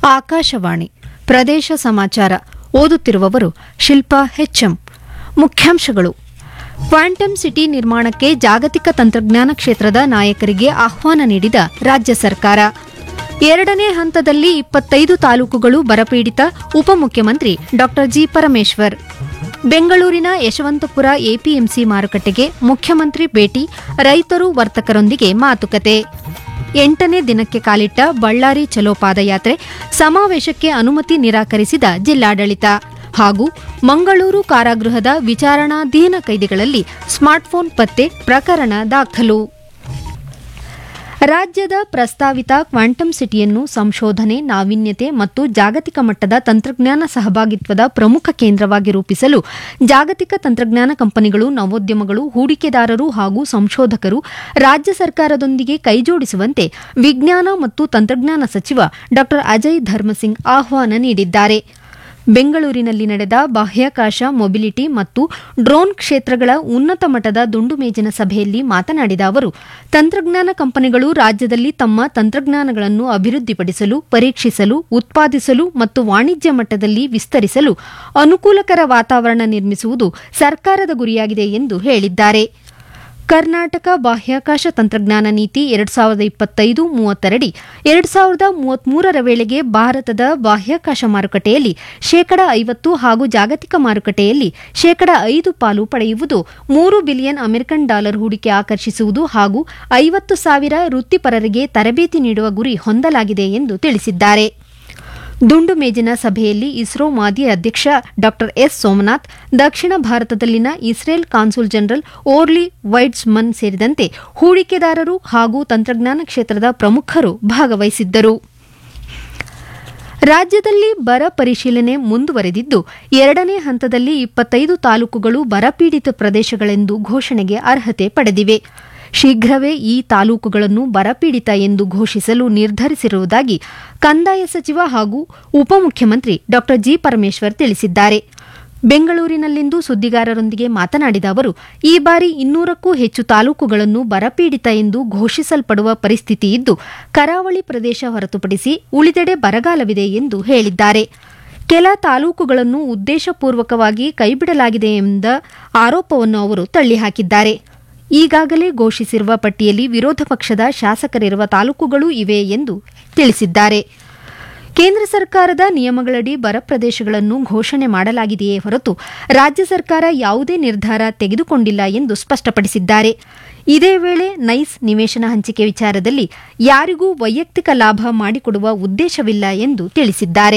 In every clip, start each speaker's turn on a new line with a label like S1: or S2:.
S1: ಆಕಾಶವಾಣಿ ಪ್ರದೇಶ ಸಮಾಚಾರ ಓದುತ್ತಿರುವವರು ಶಿಲ್ಪಾ ಹೆಚ್ಎಂ ಮುಖ್ಯಾಂಶಗಳು ಕ್ವಾಂಟಮ್ ಸಿಟಿ ನಿರ್ಮಾಣಕ್ಕೆ ಜಾಗತಿಕ ತಂತ್ರಜ್ಞಾನ ಕ್ಷೇತ್ರದ ನಾಯಕರಿಗೆ ಆಹ್ವಾನ ನೀಡಿದ ರಾಜ್ಯ ಸರ್ಕಾರ ಎರಡನೇ ಹಂತದಲ್ಲಿ ಇಪ್ಪತ್ತೈದು ತಾಲೂಕುಗಳು ಬರಪೀಡಿತ ಉಪಮುಖ್ಯಮಂತ್ರಿ ಡಾ ಜಿ ಪರಮೇಶ್ವರ್ ಬೆಂಗಳೂರಿನ ಯಶವಂತಪುರ ಎಪಿಎಂಸಿ ಮಾರುಕಟ್ಟೆಗೆ ಮುಖ್ಯಮಂತ್ರಿ ಭೇಟಿ ರೈತರು ವರ್ತಕರೊಂದಿಗೆ ಮಾತುಕತೆ ಎಂಟನೇ ದಿನಕ್ಕೆ ಕಾಲಿಟ್ಟ ಬಳ್ಳಾರಿ ಚಲೋ ಪಾದಯಾತ್ರೆ ಸಮಾವೇಶಕ್ಕೆ ಅನುಮತಿ ನಿರಾಕರಿಸಿದ ಜಿಲ್ಲಾಡಳಿತ ಹಾಗೂ ಮಂಗಳೂರು ಕಾರಾಗೃಹದ ವಿಚಾರಣಾಧೀನ ಕೈದಿಗಳಲ್ಲಿ ಸ್ಮಾರ್ಟ್ಫೋನ್ ಪತ್ತೆ ಪ್ರಕರಣ ದಾಖಲು ರಾಜ್ಯದ ಪ್ರಸ್ತಾವಿತ ಕ್ವಾಂಟಮ್ ಸಿಟಿಯನ್ನು ಸಂಶೋಧನೆ ನಾವೀನ್ಯತೆ ಮತ್ತು ಜಾಗತಿಕ ಮಟ್ಟದ ತಂತ್ರಜ್ಞಾನ ಸಹಭಾಗಿತ್ವದ ಪ್ರಮುಖ ಕೇಂದ್ರವಾಗಿ ರೂಪಿಸಲು ಜಾಗತಿಕ ತಂತ್ರಜ್ಞಾನ ಕಂಪನಿಗಳು ನವೋದ್ಯಮಗಳು ಹೂಡಿಕೆದಾರರು ಹಾಗೂ ಸಂಶೋಧಕರು ರಾಜ್ಯ ಸರ್ಕಾರದೊಂದಿಗೆ ಕೈಜೋಡಿಸುವಂತೆ ವಿಜ್ಞಾನ ಮತ್ತು ತಂತ್ರಜ್ಞಾನ ಸಚಿವ ಡಾ ಅಜಯ್ ಧರ್ಮಸಿಂಗ್ ಆಹ್ವಾನ ನೀಡಿದ್ದಾರೆ ಬೆಂಗಳೂರಿನಲ್ಲಿ ನಡೆದ ಬಾಹ್ಯಾಕಾಶ ಮೊಬಿಲಿಟಿ ಮತ್ತು ಡ್ರೋನ್ ಕ್ಷೇತ್ರಗಳ ಉನ್ನತ ಮಟ್ಟದ ದುಂಡು ಮೇಜಿನ ಸಭೆಯಲ್ಲಿ ಮಾತನಾಡಿದ ಅವರು ತಂತ್ರಜ್ಞಾನ ಕಂಪನಿಗಳು ರಾಜ್ಯದಲ್ಲಿ ತಮ್ಮ ತಂತ್ರಜ್ಞಾನಗಳನ್ನು ಅಭಿವೃದ್ಧಿಪಡಿಸಲು ಪರೀಕ್ಷಿಸಲು ಉತ್ಪಾದಿಸಲು ಮತ್ತು ವಾಣಿಜ್ಯ ಮಟ್ಟದಲ್ಲಿ ವಿಸ್ತರಿಸಲು ಅನುಕೂಲಕರ ವಾತಾವರಣ ನಿರ್ಮಿಸುವುದು ಸರ್ಕಾರದ ಗುರಿಯಾಗಿದೆ ಎಂದು ಹೇಳಿದ್ದಾರೆ ಕರ್ನಾಟಕ ಬಾಹ್ಯಾಕಾಶ ತಂತ್ರಜ್ಞಾನ ನೀತಿ ಎರಡ್ ಸಾವಿರದ ಇಪ್ಪತ್ತೈದು ಮೂವತ್ತರಡಿ ಎರಡ್ ಸಾವಿರದ ಮೂವತ್ಮೂರರ ವೇಳೆಗೆ ಭಾರತದ ಬಾಹ್ಯಾಕಾಶ ಮಾರುಕಟ್ಟೆಯಲ್ಲಿ ಶೇಕಡ ಐವತ್ತು ಹಾಗೂ ಜಾಗತಿಕ ಮಾರುಕಟ್ಟೆಯಲ್ಲಿ ಶೇಕಡ ಐದು ಪಾಲು ಪಡೆಯುವುದು ಮೂರು ಬಿಲಿಯನ್ ಅಮೆರಿಕನ್ ಡಾಲರ್ ಹೂಡಿಕೆ ಆಕರ್ಷಿಸುವುದು ಹಾಗೂ ಐವತ್ತು ಸಾವಿರ ವೃತ್ತಿಪರರಿಗೆ ತರಬೇತಿ ನೀಡುವ ಗುರಿ ಹೊಂದಲಾಗಿದೆ ಎಂದು ತಿಳಿಸಿದ್ದಾರೆ ದುಂಡು ಮೇಜಿನ ಸಭೆಯಲ್ಲಿ ಇಸ್ರೋ ಮಾಜಿ ಅಧ್ಯಕ್ಷ ಡಾ ಎಸ್ ಸೋಮನಾಥ್ ದಕ್ಷಿಣ ಭಾರತದಲ್ಲಿನ Israel consul general Orly Weitzman ಸೇರಿದಂತೆ ಹೂಡಿಕೆದಾರರು ಹಾಗೂ ತಂತ್ರಜ್ಞಾನ ಕ್ಷೇತ್ರದ ಪ್ರಮುಖರು ಭಾಗವಹಿಸಿದ್ದರು ರಾಜ್ಯದಲ್ಲಿ ಬರ ಪರಿಶೀಲನೆ ಮುಂದುವರೆದಿದ್ದು ಎರಡನೇ ಹಂತದಲ್ಲಿ ಇಪ್ಪತ್ತೈದು ತಾಲೂಕುಗಳು ಬರಪೀಡಿತ ಪ್ರದೇಶಗಳೆಂದು ಘೋಷಣೆಗೆ ಅರ್ಹತೆ ಪಡೆದಿವೆ ಶೀಘ್ರವೇ ಈ ತಾಲೂಕುಗಳನ್ನು ಬರಪೀಡಿತ ಎಂದು ಘೋಷಿಸಲು ನಿರ್ಧರಿಸಿರುವುದಾಗಿ ಕಂದಾಯ ಸಚಿವ ಹಾಗೂ ಉಪಮುಖ್ಯಮಂತ್ರಿ ಡಾ ಜಿ ಪರಮೇಶ್ವರ್ ತಿಳಿಸಿದ್ದಾರೆ ಬೆಂಗಳೂರಿನಲ್ಲಿಂದು ಸುದ್ದಿಗಾರರೊಂದಿಗೆ ಮಾತನಾಡಿದ ಅವರು ಈ ಬಾರಿ ಇನ್ನೂರಕ್ಕೂ ಹೆಚ್ಚು ತಾಲೂಕುಗಳನ್ನು ಬರಪೀಡಿತ ಎಂದು ಘೋಷಿಸಲ್ಪಡುವ ಪರಿಸ್ಥಿತಿ ಇದ್ದು ಕರಾವಳಿ ಪ್ರದೇಶ ಹೊರತುಪಡಿಸಿ ಉಳಿದೆಡೆ ಬರಗಾಲವಿದೆ ಎಂದು ಹೇಳಿದ್ದಾರೆ ಕೆಲ ತಾಲೂಕುಗಳನ್ನು ಉದ್ದೇಶಪೂರ್ವಕವಾಗಿ ಕೈಬಿಡಲಾಗಿದೆ ಎಂದ ಆರೋಪವನ್ನು ಅವರು ತಳ್ಳಿಹಾಕಿದ್ದಾರೆ ಈಗಾಗಲೇ ಘೋಷಿಸಿರುವ ಪಟ್ಟಿಯಲ್ಲಿ ವಿರೋಧ ಪಕ್ಷದ ಶಾಸಕರಿರುವ ತಾಲೂಕುಗಳೂ ಇವೆ ಎಂದು ತಿಳಿಸಿದ್ದಾರೆ ಕೇಂದ್ರ ಸರ್ಕಾರದ ನಿಯಮಗಳಡಿ ಬರ ಪ್ರದೇಶಗಳನ್ನು ಘೋಷಣೆ ಮಾಡಲಾಗಿದೆಯೇ ಹೊರತು ರಾಜ್ಯ ಸರ್ಕಾರ ಯಾವುದೇ ನಿರ್ಧಾರ ತೆಗೆದುಕೊಂಡಿಲ್ಲ ಎಂದು ಸ್ಪಷ್ಟಪಡಿಸಿದ್ದಾರೆ ಇದೇ ವೇಳೆ ನೈಸ್ ನಿವೇಶನ ಹಂಚಿಕೆ ವಿಚಾರದಲ್ಲಿ ಯಾರಿಗೂ ವೈಯಕ್ತಿಕ ಲಾಭ ಮಾಡಿಕೊಡುವ ಉದ್ದೇಶವಿಲ್ಲ ಎಂದು ತಿಳಿಸಿದ್ದಾರೆ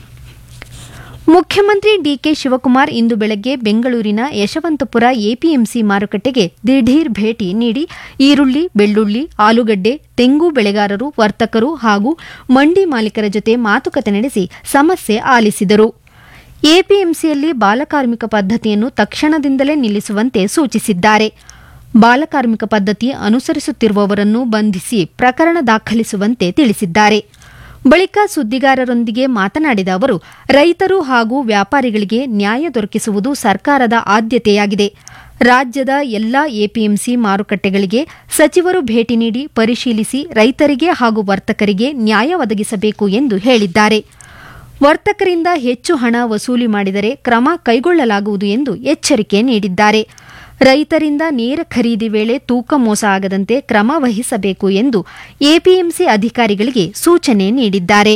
S1: ಮುಖ್ಯಮಂತ್ರಿ ಡಿಕೆ ಶಿವಕುಮಾರ್ ಇಂದು ಬೆಳಗ್ಗೆ ಬೆಂಗಳೂರಿನ ಯಶವಂತಪುರ ಎಪಿಎಂಸಿ ಮಾರುಕಟ್ಟೆಗೆ ದಿಢೀರ್ ಭೇಟಿ ನೀಡಿ ಈರುಳ್ಳಿ ಬೆಳ್ಳುಳ್ಳಿ ಆಲೂಗಡ್ಡೆ ತೆಂಗು ಬೆಳೆಗಾರರು ವರ್ತಕರು ಹಾಗೂ ಮಂಡಿ ಮಾಲೀಕರ ಜೊತೆ ಮಾತುಕತೆ ನಡೆಸಿ ಸಮಸ್ಯೆ ಆಲಿಸಿದರು ಎಪಿಎಂಸಿಯಲ್ಲಿ ಬಾಲಕಾರ್ಮಿಕ ಪದ್ಧತಿಯನ್ನು ತಕ್ಷಣದಿಂದಲೇ ನಿಲ್ಲಿಸುವಂತೆ ಸೂಚಿಸಿದ್ದಾರೆ ಬಾಲಕಾರ್ಮಿಕ ಪದ್ಧತಿ ಅನುಸರಿಸುತ್ತಿರುವವರನ್ನು ಬಂಧಿಸಿ ಪ್ರಕರಣ ದಾಖಲಿಸುವಂತೆ ತಿಳಿಸಿದ್ದಾರೆ ಬಳಿಕ ಸುದ್ದಿಗಾರರೊಂದಿಗೆ ಮಾತನಾಡಿದ ಅವರು ರೈತರು ಹಾಗೂ ವ್ಯಾಪಾರಿಗಳಿಗೆ ನ್ಯಾಯ ದೊರಕಿಸುವುದು ಸರ್ಕಾರದ ಆದ್ಯತೆಯಾಗಿದೆ ರಾಜ್ಯದ ಎಲ್ಲಾ ಎಪಿಎಂಸಿ ಮಾರುಕಟ್ಟೆಗಳಿಗೆ ಸಚಿವರು ಭೇಟಿ ನೀಡಿ ಪರಿಶೀಲಿಸಿ ರೈತರಿಗೆ ಹಾಗೂ ವರ್ತಕರಿಗೆ ನ್ಯಾಯ ಒದಗಿಸಬೇಕು ಎಂದು ಹೇಳಿದ್ದಾರೆ ವರ್ತಕರಿಂದ ಹೆಚ್ಚು ಹಣ ವಸೂಲಿ ಮಾಡಿದರೆ ಕ್ರಮ ಕೈಗೊಳ್ಳಲಾಗುವುದು ಎಂದು ಎಚ್ಚರಿಕೆ ನೀಡಿದ್ದಾರೆ ರೈತರಿಂದ ನೇರ ಖರೀದಿ ವೇಳೆ ತೂಕ ಮೋಸ ಆಗದಂತೆ ಕ್ರಮ ವಹಿಸಬೇಕು ಎಂದು ಎಪಿಎಂಸಿ ಅಧಿಕಾರಿಗಳಿಗೆ ಸೂಚನೆ ನೀಡಿದ್ದಾರೆ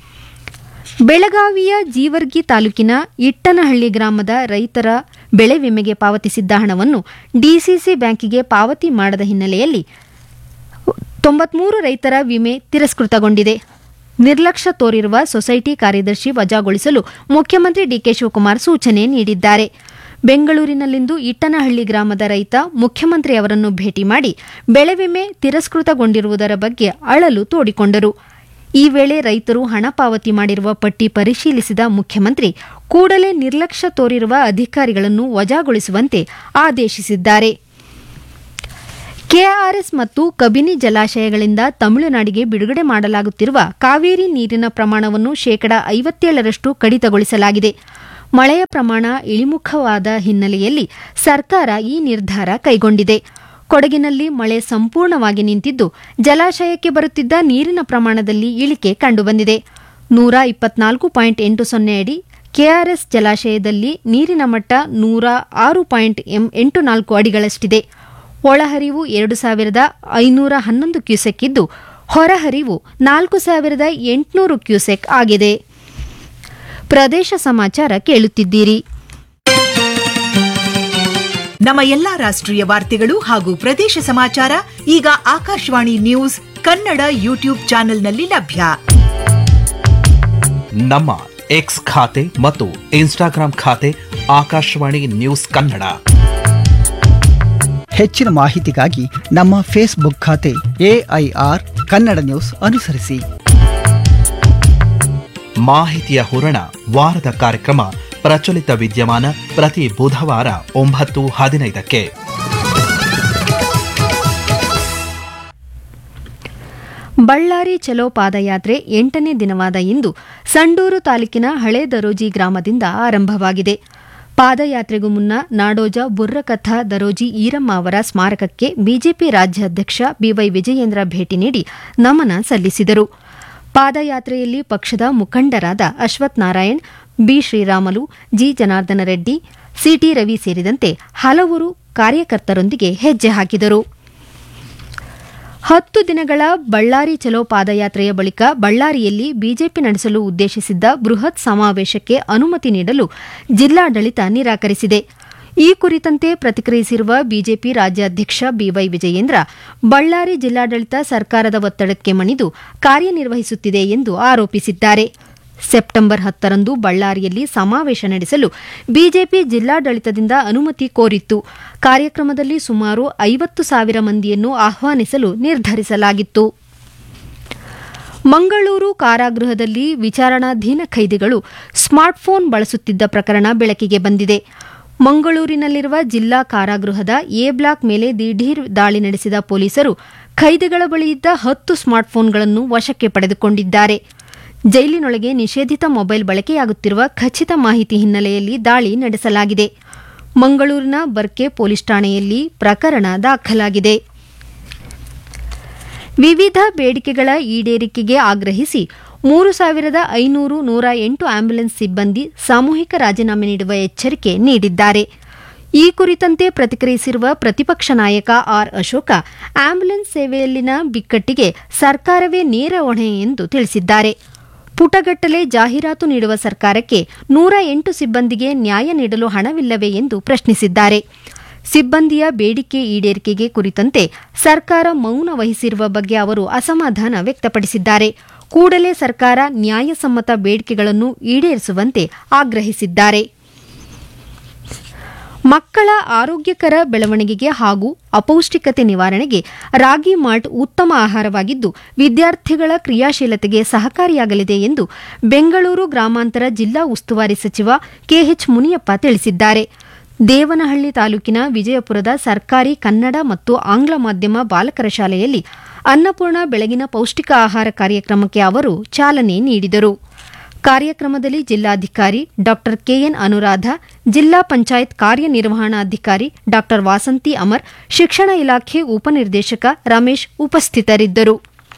S1: ಬೆಳಗಾವಿಯ ಜೀವರ್ಗಿ ತಾಲೂಕಿನ ಇಟ್ಟನಹಳ್ಳಿ ಗ್ರಾಮದ ರೈತರ ಬೆಳೆ ವಿಮೆಗೆ ಪಾವತಿಸಿದ್ದ ಹಣವನ್ನು ಡಿಸಿಸಿ ಬ್ಯಾಂಕಿಗೆ ಪಾವತಿ ಮಾಡದ ಹಿನ್ನೆಲೆಯಲ್ಲಿ ತೊಂಬತ್ಮೂರು ರೈತರ ವಿಮೆ ತಿರಸ್ಕೃತಗೊಂಡಿದೆ ನಿರ್ಲಕ್ಷ್ಯ ತೋರಿರುವ ಸೊಸೈಟಿ ಕಾರ್ಯದರ್ಶಿ ವಜಾಗೊಳಿಸಲು ಮುಖ್ಯಮಂತ್ರಿ ಡಿಕೆ ಶಿವಕುಮಾರ್ ಸೂಚನೆ ನೀಡಿದ್ದಾರೆ ಬೆಂಗಳೂರಿನಲ್ಲಿಂದು ಇಟ್ಟನಹಳ್ಳಿ ಗ್ರಾಮದ ರೈತ ಮುಖ್ಯಮಂತ್ರಿ ಅವರನ್ನು ಭೇಟಿ ಮಾಡಿ ಬೆಳೆ ವಿಮೆ ತಿರಸ್ಕೃತಗೊಂಡಿರುವುದರ ಬಗ್ಗೆ ಅಳಲು ತೋಡಿಕೊಂಡರು ಈ ವೇಳೆ ರೈತರು ಹಣ ಪಾವತಿ ಮಾಡಿರುವ ಪಟ್ಟಿ ಪರಿಶೀಲಿಸಿದ ಮುಖ್ಯಮಂತ್ರಿ ಕೂಡಲೇ ನಿರ್ಲಕ್ಷ್ಯ ತೋರಿರುವ ಅಧಿಕಾರಿಗಳನ್ನು ವಜಾಗೊಳಿಸುವಂತೆ ಆದೇಶಿಸಿದ್ದಾರೆ ಕೆಆರ್ಎಸ್ ಮತ್ತು ಕಬಿನಿ ಜಲಾಶಯಗಳಿಂದ ತಮಿಳುನಾಡಿಗೆ ಬಿಡುಗಡೆ ಮಾಡಲಾಗುತ್ತಿರುವ ಕಾವೇರಿ ನೀರಿನ ಪ್ರಮಾಣವನ್ನು ಶೇಕಡಾ ಐವತ್ತೇಳರಷ್ಟು ಕಡಿತಗೊಳಿಸಲಾಗಿದೆ ಮಳೆಯ ಪ್ರಮಾಣ ಇಳಿಮುಖವಾದ ಹಿನ್ನೆಲೆಯಲ್ಲಿ ಸರ್ಕಾರ ಈ ನಿರ್ಧಾರ ಕೈಗೊಂಡಿದೆ ಕೊಡಗಿನಲ್ಲಿ ಮಳೆ ಸಂಪೂರ್ಣವಾಗಿ ನಿಂತಿದ್ದು ಜಲಾಶಯಕ್ಕೆ ಬರುತ್ತಿದ್ದ ನೀರಿನ ಪ್ರಮಾಣದಲ್ಲಿ ಇಳಿಕೆ ಕಂಡುಬಂದಿದೆ ನೂರ ಇಪ್ಪತ್ನಾಲ್ಕು ಪಾಯಿಂಟ್ ಎಂಟು ಸೊನ್ನೆ ಅಡಿ ಕೆಆರ್ಎಸ್ ಜಲಾಶಯದಲ್ಲಿ ನೀರಿನ ಮಟ್ಟ ನೂರ ಆರು ಪಾಯಿಂಟ್ ಎಂ ಎಂಟು ನಾಲ್ಕು ಅಡಿಗಳಷ್ಟಿದೆ ಒಳಹರಿವು ಎರಡು ಸಾವಿರದ ಐನೂರ ಹನ್ನೊಂದು ಕ್ಯೂಸೆಕ್ ಇದ್ದು ಹೊರಹರಿವು ನಾಲ್ಕು ಸಾವಿರದ ಎಂಟುನೂರು ಕ್ಯೂಸೆಕ್ ಆಗಿದೆ ಪ್ರದೇಶ ಸಮಾಚಾರ ಕೇಳುತ್ತಿದ್ದೀರಿ
S2: ನಮ್ಮ ಎಲ್ಲಾ ರಾಷ್ಟ್ರೀಯ ವಾರ್ತೆಗಳು ಹಾಗೂ ಪ್ರದೇಶ ಸಮಾಚಾರ ಈಗ ಆಕಾಶವಾಣಿ ನ್ಯೂಸ್ ಕನ್ನಡ ಯೂಟ್ಯೂಬ್ ಚಾನೆಲ್ನಲ್ಲಿ ಲಭ್ಯ
S3: ನಮ್ಮ ಎಕ್ಸ್ ಖಾತೆ ಮತ್ತು ಇನ್ಸ್ಟಾಗ್ರಾಂ ಖಾತೆ ಆಕಾಶವಾಣಿ ನ್ಯೂಸ್ ಕನ್ನಡ
S4: ಹೆಚ್ಚಿನ ಮಾಹಿತಿಗಾಗಿ ನಮ್ಮ ಫೇಸ್ಬುಕ್ ಖಾತೆ ಎಐಆರ್ ಕನ್ನಡ ನ್ಯೂಸ್ ಅನುಸರಿಸಿ
S3: ಮಾಹಿತಿಯ ಹೂರಣ ವಾರದ ಕಾರ್ಯಕ್ರಮ ಪ್ರಚಲಿತ ವಿದ್ಯಮಾನ ಪ್ರತಿ ಬುಧವಾರ ಒಂಬತ್ತು ಹದಿನೈದಕ್ಕೆ
S1: ಬಳ್ಳಾರಿ ಚಲೋ ಪಾದಯಾತ್ರೆ ಎಂಟನೇ ದಿನವಾದ ಇಂದು ಸಂಡೂರು ತಾಲೂಕಿನ ಹಳೆ ದರೋಜಿ ಗ್ರಾಮದಿಂದ ಆರಂಭವಾಗಿದೆ ಪಾದಯಾತ್ರೆಗೂ ಮುನ್ನ ನಾಡೋಜ ಬುರ್ರಕಥ ದರೋಜಿ ಈರಮ್ಮ ಅವರ ಸ್ಮಾರಕಕ್ಕೆ ಬಿಜೆಪಿ ರಾಜ್ಯಾಧ್ಯಕ್ಷ ಬಿವೈ ವಿಜಯೇಂದ್ರ ಭೇಟಿ ನೀಡಿ ನಮನ ಸಲ್ಲಿಸಿದರು ಪಾದಯಾತ್ರೆಯಲ್ಲಿ ಪಕ್ಷದ ಮುಖಂಡರಾದ Ashwath Narayan B Sriramulu G Janardhana Reddy C T Ravi ಸೇರಿದಂತೆ ಹಲವರು ಕಾರ್ಯಕರ್ತರೊಂದಿಗೆ ಹೆಜ್ಜೆ ಹಾಕಿದರು ಹತ್ತು ದಿನಗಳ ಬಳ್ಳಾರಿ ಚಲೋ ಪಾದಯಾತ್ರೆಯ ಬಳಿಕ ಬಳ್ಳಾರಿಯಲ್ಲಿ ಬಿಜೆಪಿ ನಡೆಸಲು ಉದ್ದೇಶಿಸಿದ್ದ ಬೃಹತ್ ಸಮಾವೇಶಕ್ಕೆ ಅನುಮತಿ ನೀಡಲು ಜಿಲ್ಲಾಡಳಿತ ನಿರಾಕರಿಸಿದೆ ಈ ಕುರಿತಂತೆ ಪ್ರತಿಕ್ರಿಯಿಸಿರುವ ಬಿಜೆಪಿ ರಾಜ್ಯಾಧ್ಯಕ್ಷ ಬಿವೈ ವಿಜಯೇಂದ್ರ ಬಳ್ಳಾರಿ ಜಿಲ್ಲಾಡಳಿತ ಸರ್ಕಾರದ ಒತ್ತಡಕ್ಕೆ ಮಣಿದು ಕಾರ್ಯನಿರ್ವಹಿಸುತ್ತಿದೆ ಎಂದು ಆರೋಪಿಸಿದ್ದಾರೆ ಸೆಪ್ಟೆಂಬರ್ ಹತ್ತರಂದು ಬಳ್ಳಾರಿಯಲ್ಲಿ ಸಮಾವೇಶ ನಡೆಸಲು ಬಿಜೆಪಿ ಜಿಲ್ಲಾಡಳಿತದಿಂದ ಅನುಮತಿ ಕೋರಿತ್ತು ಕಾರ್ಯಕ್ರಮದಲ್ಲಿ ಸುಮಾರು ಐವತ್ತು ಸಾವಿರ ಮಂದಿಯನ್ನು ಆಹ್ವಾನಿಸಲು ನಿರ್ಧರಿಸಲಾಗಿತ್ತು ಮಂಗಳೂರು ಕಾರಾಗೃಹದಲ್ಲಿ ವಿಚಾರಣಾಧೀನ ಖೈದಿಗಳು ಸ್ಮಾರ್ಟ್ಫೋನ್ ಬಳಸುತ್ತಿದ್ದ ಪ್ರಕರಣ ಬೆಳಕಿಗೆ ಬಂದಿದೆ ಮಂಗಳೂರಿನಲ್ಲಿರುವ ಜಿಲ್ಲಾ ಕಾರಾಗೃಹದ ಎ ಬ್ಲಾಕ್ ಮೇಲೆ ದಿಢೀರ್ ದಾಳಿ ನಡೆಸಿದ ಪೊಲೀಸರು ಖೈದಿಗಳ ಬಳಿಯಿದ್ದ ಹತ್ತು ಸ್ಮಾರ್ಟ್ಫೋನ್ಗಳನ್ನು ವಶಕ್ಕೆ ಪಡೆದುಕೊಂಡಿದ್ದಾರೆ ಜೈಲಿನೊಳಗೆ ನಿಷೇಧಿತ ಮೊಬೈಲ್ ಬಳಕೆಯಾಗುತ್ತಿರುವ ಖಚಿತ ಮಾಹಿತಿ ಹಿನ್ನೆಲೆಯಲ್ಲಿ ದಾಳಿ ನಡೆಸಲಾಗಿದೆ ಮಂಗಳೂರಿನ ಬರ್ಕೆ ಪೊಲೀಸ್ ಠಾಣೆಯಲ್ಲಿ ಪ್ರಕರಣ ದಾಖಲಾಗಿದೆ ವಿವಿಧ ಬೇಡಿಕೆಗಳ ಈಡೇರಿಕೆಗೆ ಆಗ್ರಹಿಸಿ ಮೂರು ಸಾವಿರದ ಐನೂರು ನೂರ ಎಂಟು ಆಂಬ್ಯುಲೆನ್ಸ್ ಸಿಬ್ಬಂದಿ ಸಾಮೂಹಿಕ ರಾಜೀನಾಮೆ ನೀಡುವ ಎಚ್ಚರಿಕೆ ನೀಡಿದ್ದಾರೆ ಈ ಕುರಿತಂತೆ ಪ್ರತಿಕ್ರಿಯಿಸಿರುವ ಪ್ರತಿಪಕ್ಷ ನಾಯಕ ಆರ್ ಅಶೋಕ ಆಂಬ್ಯುಲೆನ್ಸ್ ಸೇವೆಯಲ್ಲಿನ ಬಿಕ್ಕಟ್ಟಿಗೆ ಸರ್ಕಾರವೇ ನೇರ ಹೊಣೆ ಎಂದು ತಿಳಿಸಿದ್ದಾರೆ ಪುಟಗಟ್ಟಲೆ ಜಾಹೀರಾತು ನೀಡುವ ಸರ್ಕಾರಕ್ಕೆ ನೂರ ಎಂಟು ಸಿಬ್ಬಂದಿಗೆ ನ್ಯಾಯ ನೀಡಲು ಹಣವಿಲ್ಲವೇ ಎಂದು ಪ್ರಶ್ನಿಸಿದ್ದಾರೆ ಸಿಬ್ಬಂದಿಯ ಬೇಡಿಕೆ ಈಡೇರಿಕೆಗೆ ಕುರಿತಂತೆ ಸರ್ಕಾರ ಮೌನ ವಹಿಸಿರುವ ಬಗ್ಗೆ ಅವರು ಅಸಮಾಧಾನ ವ್ಯಕ್ತಪಡಿಸಿದ್ದಾರೆ ಕೂಡಲೇ ಸರ್ಕಾರ ನ್ಯಾಯಸಮ್ಮತ ಬೇಡಿಕೆಗಳನ್ನು ಈಡೇರಿಸುವಂತೆ ಆಗ್ರಹಿಸಿದ್ದಾರೆ ಮಕ್ಕಳ ಆರೋಗ್ಯಕರ ಬೆಳವಣಿಗೆಗೆ ಹಾಗೂ ಅಪೌಷ್ಟಿಕತೆ ನಿವಾರಣೆಗೆ ರಾಗಿ ಮಾಲ್ಟ್ ಉತ್ತಮ ಆಹಾರವಾಗಿದ್ದು ವಿದ್ಯಾರ್ಥಿಗಳ ಕ್ರಿಯಾಶೀಲತೆಗೆ ಸಹಕಾರಿಯಾಗಲಿದೆ ಎಂದು ಬೆಂಗಳೂರು ಗ್ರಾಮಾಂತರ ಜಿಲ್ಲಾ ಉಸ್ತುವಾರಿ ಸಚಿವ ಕೆಎಚ್ ಮುನಿಯಪ್ಪ ತಿಳಿಸಿದ್ದಾರೆ ದೇವನಹಳ್ಳಿ ತಾಲೂಕಿನ ವಿಜಯಪುರದ ಸರ್ಕಾರಿ ಕನ್ನಡ ಮತ್ತು ಆಂಗ್ಲ ಮಾಧ್ಯಮ ಬಾಲಕರ ಶಾಲೆಯಲ್ಲಿ ಅನ್ನಪೂರ್ಣ ಬೆಳಗಿನ ಪೌಷ್ಟಿಕ ಆಹಾರ ಕಾರ್ಯಕ್ರಮಕ್ಕೆ ಅವರು ಚಾಲನೆ ನೀಡಿದರು ಕಾರ್ಯಕ್ರಮದಲ್ಲಿ ಜಿಲ್ಲಾಧಿಕಾರಿ ಡಾ ಕೆಎನ್ ಅನುರಾಧ ಜಿಲ್ಲಾ ಪಂಚಾಯತ್ ಕಾರ್ಯನಿರ್ವಹಣಾಧಿಕಾರಿ ಡಾ ವಾಸಂತಿ ಅಮರ್ ಶಿಕ್ಷಣ ಇಲಾಖೆ ಉಪನಿರ್ದೇಶಕ ರಮೇಶ್ ಉಪಸ್ಥಿತರಿದ್ದರು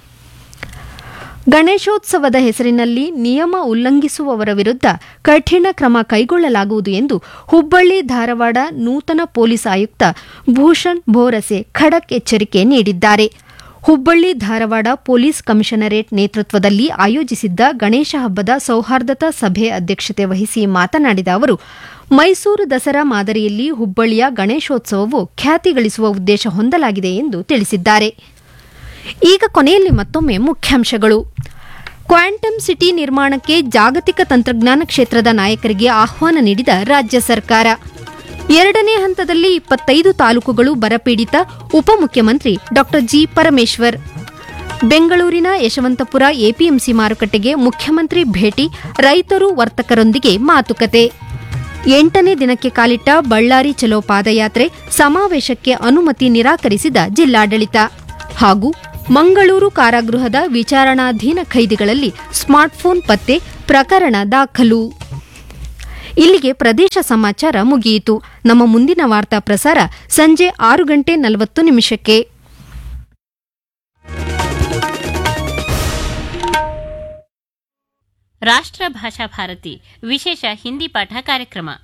S1: ಗಣೇಶೋತ್ಸವದ ಹೆಸರಿನಲ್ಲಿ ನಿಯಮ ಉಲ್ಲಂಘಿಸುವವರ ವಿರುದ್ಧ ಕಠಿಣ ಕ್ರಮ ಕೈಗೊಳ್ಳಲಾಗುವುದು ಎಂದು ಹುಬ್ಬಳ್ಳಿ ಧಾರವಾಡ ನೂತನ ಪೊಲೀಸ್ ಆಯುಕ್ತ ಭೂಷಣ್ ಭೋರಸೆ ಖಡಕ್ ಎಚ್ಚರಿಕೆ ನೀಡಿದ್ದಾರೆ ಹುಬ್ಬಳ್ಳಿ ಧಾರವಾಡ ಪೊಲೀಸ್ ಕಮಿಷನರೇಟ್ ನೇತೃತ್ವದಲ್ಲಿ ಆಯೋಜಿಸಿದ್ದ ಗಣೇಶ ಹಬ್ಬದ ಸೌಹಾರ್ದತಾ ಸಭೆ ಅಧ್ಯಕ್ಷತೆ ವಹಿಸಿ ಮಾತನಾಡಿದ ಅವರು ಮೈಸೂರು ದಸರಾ ಮಾದರಿಯಲ್ಲಿ ಹುಬ್ಬಳ್ಳಿಯ ಗಣೇಶೋತ್ಸವವು ಖ್ಯಾತಿ ಗಳಿಸುವ ಉದ್ದೇಶ ಹೊಂದಲಾಗಿದೆ ಎಂದು ತಿಳಿಸಿದ್ದಾರೆ ಈಗ ಕೊನೆಯಲ್ಲಿ ಮತ್ತೊಮ್ಮೆ ಮುಖ್ಯಾಂಶಗಳು ಕ್ವಾಂಟಮ್ ಸಿಟಿ ನಿರ್ಮಾಣಕ್ಕೆ ಜಾಗತಿಕ ತಂತ್ರಜ್ಞಾನ ಕ್ಷೇತ್ರದ ನಾಯಕರಿಗೆ ಆಹ್ವಾನ ನೀಡಿದ ರಾಜ್ಯ ಸರ್ಕಾರ ಎರಡನೇ ಹಂತದಲ್ಲಿ ಇಪ್ಪತ್ತೈದು ತಾಲೂಕುಗಳು ಬರಪೀಡಿತ ಉಪಮುಖ್ಯಮಂತ್ರಿ ಡಾ ಜಿ ಪರಮೇಶ್ವರ್ ಬೆಂಗಳೂರಿನ ಯಶವಂತಪುರ ಎಪಿಎಂಸಿ ಮಾರುಕಟ್ಟೆಗೆ ಮುಖ್ಯಮಂತ್ರಿ ಭೇಟಿ ರೈತರು ವರ್ತಕರೊಂದಿಗೆ ಮಾತುಕತೆ ಎಂಟನೇ ದಿನಕ್ಕೆ ಕಾಲಿಟ್ಟ ಬಳ್ಳಾರಿ ಚಲೋ ಪಾದಯಾತ್ರೆ ಸಮಾವೇಶಕ್ಕೆ ಅನುಮತಿ ನಿರಾಕರಿಸಿದ ಜಿಲ್ಲಾಡಳಿತ ಹಾಗೂ ಮಂಗಳೂರು ಕಾರಾಗೃಹದ ವಿಚಾರಣಾಧೀನ ಖೈದಿಗಳಲ್ಲಿ ಸ್ಮಾರ್ಟ್ಫೋನ್ ಪತ್ತೆ ಪ್ರಕರಣ ದಾಖಲು ಇಲ್ಲಿಗೆ ಪ್ರದೇಶ ಸಮಾಚಾರ ಮುಗಿಯಿತು ನಮ್ಮ ಮುಂದಿನ ವಾರ್ತಾ ಪ್ರಸಾರ ಸಂಜೆ ಆರು ಗಂಟೆ ನಲವತ್ತು ನಿಮಿಷಕ್ಕೆ
S5: ರಾಷ್ಟ್ರ ಭಾಷಾ ಭಾರತಿ ವಿಶೇಷ ಹಿಂದಿ ಪಾಠ ಕಾರ್ಯಕ್ರಮ